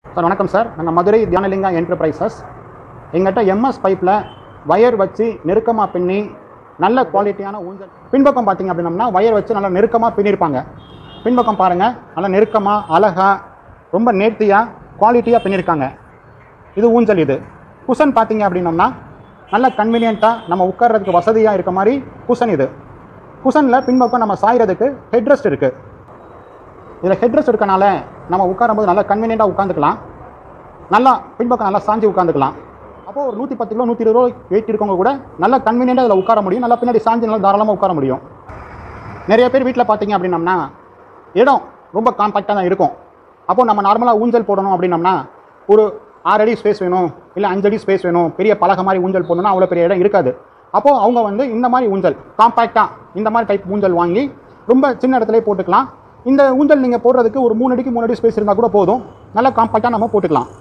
sir வணக்கம் sir நாங்கள் Madurai Dhyanalinga enterprises எங்கிட்ட எம்எஸ் பைப்பில் வயர் வச்சு நெருக்கமாக பின்னி நல்ல குவாலிட்டியான ஊஞ்சல் பின்பக்கம் பார்த்தீங்க அப்படின்னம்னா வயர் வச்சு நல்லா நெருக்கமாக பின்னிருப்பாங்க பின்பக்கம் பாருங்கள் நல்லா நெருக்கமாக அழகாக ரொம்ப நேர்த்தியாக குவாலிட்டியாக பின்னிருக்காங்க இது ஊஞ்சல் இது குஷன் பார்த்தீங்க அப்படின்னம்னா நல்ல கன்வீனியண்ட்டாக நம்ம உட்கார்றதுக்கு வசதியாக இருக்க மாதிரி குஷன் இது குஷனில் பின்பக்கம் நம்ம சாயறதுக்கு ஹெட்ரெஸ்ட் இருக்குது இதில் ஹெட்ரெஸ்ட் இருக்கனால நம்ம உட்காரும்போது நல்லா கன்வீனியண்ட்டாக உட்காந்துக்கலாம் நல்லா பின்பக்கம் நல்லா சாஞ்சி உட்காந்துக்கலாம் அப்போ ஒரு நூற்றி பத்து கிலோ நூற்றி இருபது ரூபா வெயிட் இருக்கவங்க கூட நல்லா கன்வீனியண்ட்டாக இதில் உட்கார முடியும் நல்லா பின்னாடி சாஞ்சி நல்லா தாராளமாக உட்கார முடியும் நிறைய பேர் வீட்டில் பார்த்தீங்க அப்படின்னம்னா இடம் ரொம்ப காம்பாக்டாக தான் இருக்கும் அப்போ நம்ம நார்மலாக ஊஞ்சல் போடணும் அப்படின்னம்னா ஒரு ஆறு அடி ஸ்பேஸ் வேணும் இல்லை அஞ்சு அடி ஸ்பேஸ் வேணும் பெரிய பலகை மாதிரி ஊஞ்சல் போடணும்னா அவ்வளோ பெரிய இடம் இருக்காது அப்போது அவங்க வந்து இந்த மாதிரி ஊஞ்சல் காம்பாக்டாக இந்த மாதிரி டைப் ஊஞ்சல் வாங்கி ரொம்ப சின்ன இடத்துலயே போட்டுக்கலாம் இந்த ஊஞ்சல் நீங்கள் போடுறதுக்கு ஒரு மூணு அடிக்கு மூணு அடி ஸ்பேஸ் இருந்தால் கூட போதும் நல்லா காம்பாக்டாக நம்ம போட்டுக்கலாம்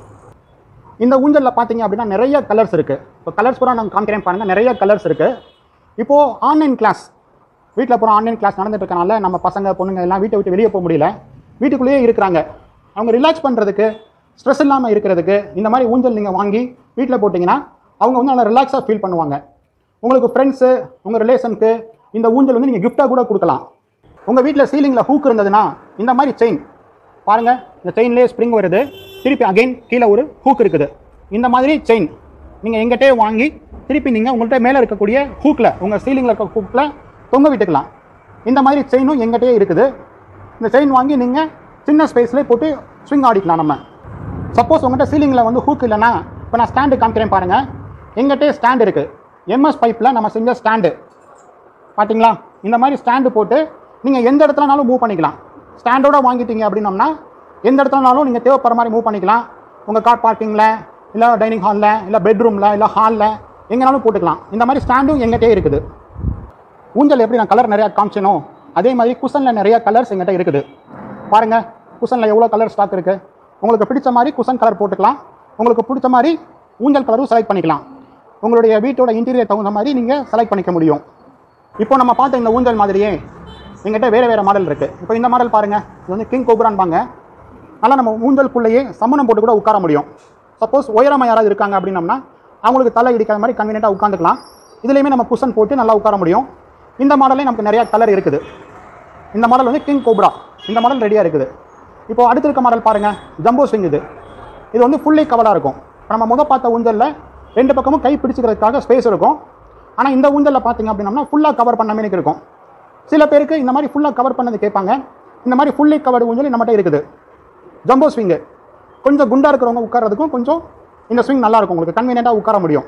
இந்த ஊஞ்சலில் பார்த்தீங்க அப்படின்னா நிறைய கலர்ஸ் இருக்குது இப்போ கலர்ஸ் கூட நான் காமிக்கிறேன் பாருங்கள் நிறைய கலர்ஸ் இருக்குது இப்போது ஆன்லைன் கிளாஸ் வீட்டில் போகிற ஆன்லைன் கிளாஸ் நடந்துட்டு இருக்கனால நம்ம பசங்க பொண்ணுங்க எல்லாம் வீட்டை விட்டு வெளியே போக முடியல வீட்டுக்குள்ளேயே இருக்கிறாங்க அவங்க ரிலாக்ஸ் பண்ணுறதுக்கு ஸ்ட்ரெஸ் இல்லாமல் இருக்கிறதுக்கு இந்த மாதிரி ஊஞ்சல் நீங்கள் வாங்கி வீட்டில் போட்டிங்கன்னா அவங்க வந்து நல்லா ரிலாக்ஸாக ஃபீல் பண்ணுவாங்க உங்களுக்கு ஃப்ரெண்ட்ஸு உங்கள் ரிலேஷனுக்கு இந்த ஊஞ்சல் வந்து நீங்கள் கிஃப்டாக கூட கொடுக்கலாம் உங்கள் வீட்டில் சீலிங்கில் ஹூக் இருந்ததுன்னா இந்த மாதிரி செயின் பாருங்க இந்த செயின்லேயே ஸ்ப்ரிங் வருது திருப்பி அகைன் கீழே ஒரு ஹூக் இருக்குது இந்த மாதிரி செயின் நீங்கள் எங்கிட்டே வாங்கி திருப்பி நீங்கள் உங்கள்கிட்ட மேலே இருக்கக்கூடிய ஹூக்கில் உங்கள் சீலிங்கில் இருக்க ஹூக்கில் தொங்க விட்டுக்கலாம் இந்த மாதிரி செயினும் எங்கிட்டே இருக்குது இந்த செயின் வாங்கி நீங்கள் சின்ன ஸ்பேஸ்லேயே போட்டு ஸ்விங் ஆடிக்கலாம் நம்ம சப்போஸ் உங்கள்கிட்ட சீலிங்கில் வந்து ஹூக் இல்லைன்னா இப்போ நான் ஸ்டாண்டு காமிக்கிறேன் பாருங்கள் எங்கிட்டே ஸ்டாண்ட் இருக்குது எம்எஸ் பைப்பில் நம்ம செஞ்ச ஸ்டாண்டு பார்த்தீங்களா இந்த மாதிரி ஸ்டாண்டு போட்டு நீங்கள் எந்த இடத்துலனாலும் மூவ் பண்ணிக்கலாம் ஸ்டாண்டோட வாங்கிட்டீங்க அப்படின்னம்னா எந்த இடத்துலனாலும் நீங்கள் தேவைப்படுற மாதிரி மூவ் பண்ணிக்கலாம் உங்கள் கார் பார்க்கிங்கில் இல்லை டைனிங் ஹாலில் இல்லை பெட்ரூமில் இல்லை ஹாலில் எங்கேனாலும் போட்டுக்கலாம் இந்த மாதிரி ஸ்டாண்டும் எங்கிட்டே இருக்குது ஊஞ்சல் எப்படி நான் கலர் நிறையா காமிச்சனோ அதே மாதிரி குஷனில் நிறைய கலர்ஸ் எங்கிட்ட இருக்குது பாருங்கள் குஷனில் எவ்வளோ கலர் ஸ்டாக் இருக்குது உங்களுக்கு பிடிச்ச மாதிரி குஷன் கலர் போட்டுக்கலாம் உங்களுக்கு பிடிச்ச மாதிரி ஊஞ்சல் கலரும் செலக்ட் பண்ணிக்கலாம் உங்களுடைய வீட்டோட இன்டீரியர் தகுந்த மாதிரி நீங்கள் செலக்ட் பண்ணிக்க முடியும் இப்போ நம்ம பார்த்த இந்த ஊஞ்சல் மாதிரியே எங்கிட்ட வேறு வேறு மாடல் இருக்குது இப்போ இந்த மாடல் பாருங்கள் இது வந்து கிங் கோபுரான்பாங்க நல்லா நம்ம ஊஞ்சலுக்குள்ளேயே சம்மணம் போட்டு கூட உட்கார முடியும் சப்போஸ் உயரமாக யாராவது இருக்காங்க அப்படின்னம்னா அவங்களுக்கு தலை இடிக்காத மாதிரி கன்வீனியண்ட்டாக உட்காந்துக்கலாம் இதுலேயுமே நம்ம குஷன் போட்டு நல்லா உட்கார முடியும் இந்த மாடலே நமக்கு நிறையா கலர் இருக்குது இந்த மாடல் வந்து கிங் கோப்ரா இந்த மாடல் ரெடியாக இருக்குது இப்போ அடுத்து இருக்க மாடல் பாருங்கள் ஜம்போ ஸ்விங் இது இது வந்து ஃபுல்லி கவராக இருக்கும் இப்போ நம்ம முத பார்த்த ஊஞ்சலில் ரெண்டு பக்கமும் கை பிடிச்சிக்கிறதுக்காக ஸ்பேஸ் இருக்கும் ஆனால் இந்த ஊஞ்சலில் பார்த்தீங்க அப்படின்னம்னா ஃபுல்லாக கவர் பண்ண மாதிரி இருக்கும் சில பேருக்கு இந்த மாதிரி ஃபுல்லாக கவர் பண்ணது கேட்பாங்க இந்த மாதிரி ஃபுல்லி கவர்டு ஊஞ்சல் நம்மகிட்ட இருக்குது ஜம்போ ஸ்விங்கு கொஞ்சம் குண்டாக இருக்கிறவங்க உட்கார்றதுக்கும் கொஞ்சம் இந்த ஸ்விங் நல்லா இருக்கும் உங்களுக்கு கன்வீனியண்ட்டாக உட்கார முடியும்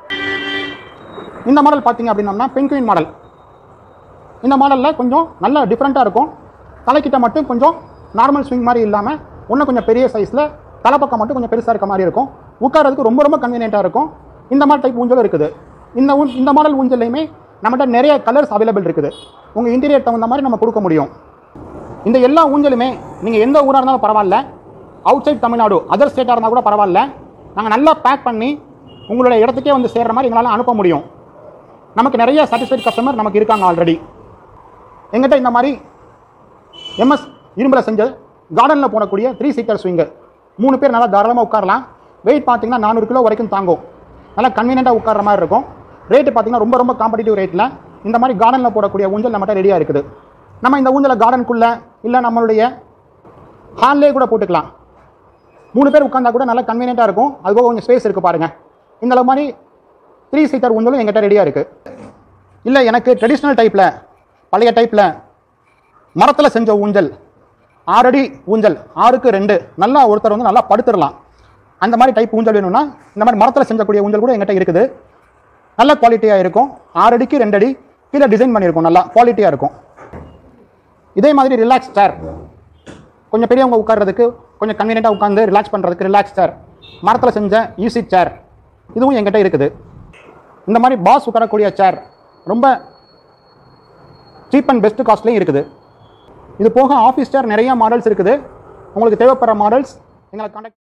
இந்த மாடல் பார்த்தீங்க அப்படின்னம்னா பென்குயின் மாடல் இந்த மாடலில் கொஞ்சம் நல்ல டிஃப்ரெண்ட்டாக இருக்கும் தலைக்கிட்ட மட்டும் கொஞ்சம் நார்மல் ஸ்விங் மாதிரி இல்லாமல் இன்னும் கொஞ்சம் பெரிய சைஸில் தலைப்பக்கம் மட்டும் கொஞ்சம் பெருசாக இருக்க மாதிரி இருக்கும் உட்காரதுக்கு ரொம்ப ரொம்ப கன்வீனியண்ட்டாக இருக்கும் இந்த மாதிரி டைப் ஊஞ்சலும் இருக்குது இந்த ஊ இந்த மாடல் ஊஞ்சல்லையுமே நம்மகிட்ட நிறைய கலர்ஸ் அவைலபிள் இருக்குது உங்கள் இன்டீரியர் தகுந்த மாதிரி நம்ம கொடுக்க முடியும் இந்த எல்லா ஊஞ்சலுமே நீங்கள் எந்த ஊராக இருந்தாலும் பரவாயில்ல அவுட் சைட் தமிழ்நாடு அதர் ஸ்டேட்டாக இருந்தால் கூட பரவாயில்ல நாங்கள் நல்லா பேக் பண்ணி உங்களுடைய இடத்துக்கே வந்து சேர்ற மாதிரி எங்களால் அனுப்ப முடியும் நமக்கு நிறைய சாட்டிஸ்ஃபைட் கஸ்டமர் நமக்கு இருக்காங்க ஆல்ரெடி எங்கிட்ட இந்த மாதிரி எம்எஸ் இரும்பில் செஞ்ச கார்டனில் போடக்கூடிய த்ரீ சீட்டர் ஸ்விங்கு மூணு பேர் நல்லா தாராளமாக உட்காரலாம் வெயிட் பார்த்தீங்கன்னா நானூறு கிலோ வரைக்கும் தாங்கும் நல்லா கன்வீனியண்ட்டாக உட்கார்ற மாதிரி இருக்கும் ரேட்டு பார்த்தீங்கன்னா ரொம்ப ரொம்ப காம்படிட்டிவ் ரேட்டில் இந்த மாதிரி கார்டனில் போடக்கூடிய ஊஞ்சல் நம்மகிட்ட ரெடியாக இருக்குது நம்ம இந்த ஊஞ்சலை கார்டனுக்குள்ளே இல்லை நம்மளுடைய ஹால்லே கூட போட்டுக்கலாம் மூணு பேர் உட்காந்தா கூட நல்லா கன்வீனியண்ட்டாக இருக்கும் அதுபோக கொஞ்சம் ஸ்பேஸ் இருக்குது பாருங்கள் இந்த மாதிரி த்ரீ சீட்டர் ஊஞ்சலும் எங்கிட்ட ரெடியாக இருக்குது இல்லை எனக்கு ட்ரெடிஷ்னல் டைப்பில் பழைய டைப்பில் மரத்தில் செஞ்ச ஊஞ்சல் ஆறடி ஊஞ்சல் ஆறுக்கு ரெண்டு நல்லா ஒருத்தர் வந்து நல்லா படுத்துடலாம் அந்த மாதிரி டைப் ஊஞ்சல் வேணும்னா இந்த மாதிரி மரத்தில் செஞ்சக்கூடிய ஊஞ்சல் கூட எங்கிட்ட இருக்குது நல்ல குவாலிட்டியாக இருக்கும் ஆறடிக்கு ரெண்டு அடி கீழே டிசைன் பண்ணியிருக்கும் நல்லா குவாலிட்டியாக இருக்கும் இதே மாதிரி ரிலாக்ஸ் சேர் கொஞ்சம் பெரியவங்க உட்கார்றதுக்கு கொஞ்சம் கன்வீனியண்ட்டாக உட்காந்து ரிலாக்ஸ் பண்ணுறதுக்கு ரிலாக்ஸ் சேர் மரத்தில் செஞ்ச ஈஸி சேர் இதுவும் எங்கிட்ட இருக்குது இந்த மாதிரி பாஸ் உட்காரக்கூடிய சேர் ரொம்ப சீப் அண்ட் பெஸ்ட் காஸ்ட்லேயும் இருக்குது இது போக ஆஃபீஸ் சேர் நிறைய மாடல்ஸ் இருக்குது உங்களுக்கு தேவைப்படுற மாடல்ஸ் எங்களை காண்டாக்ட்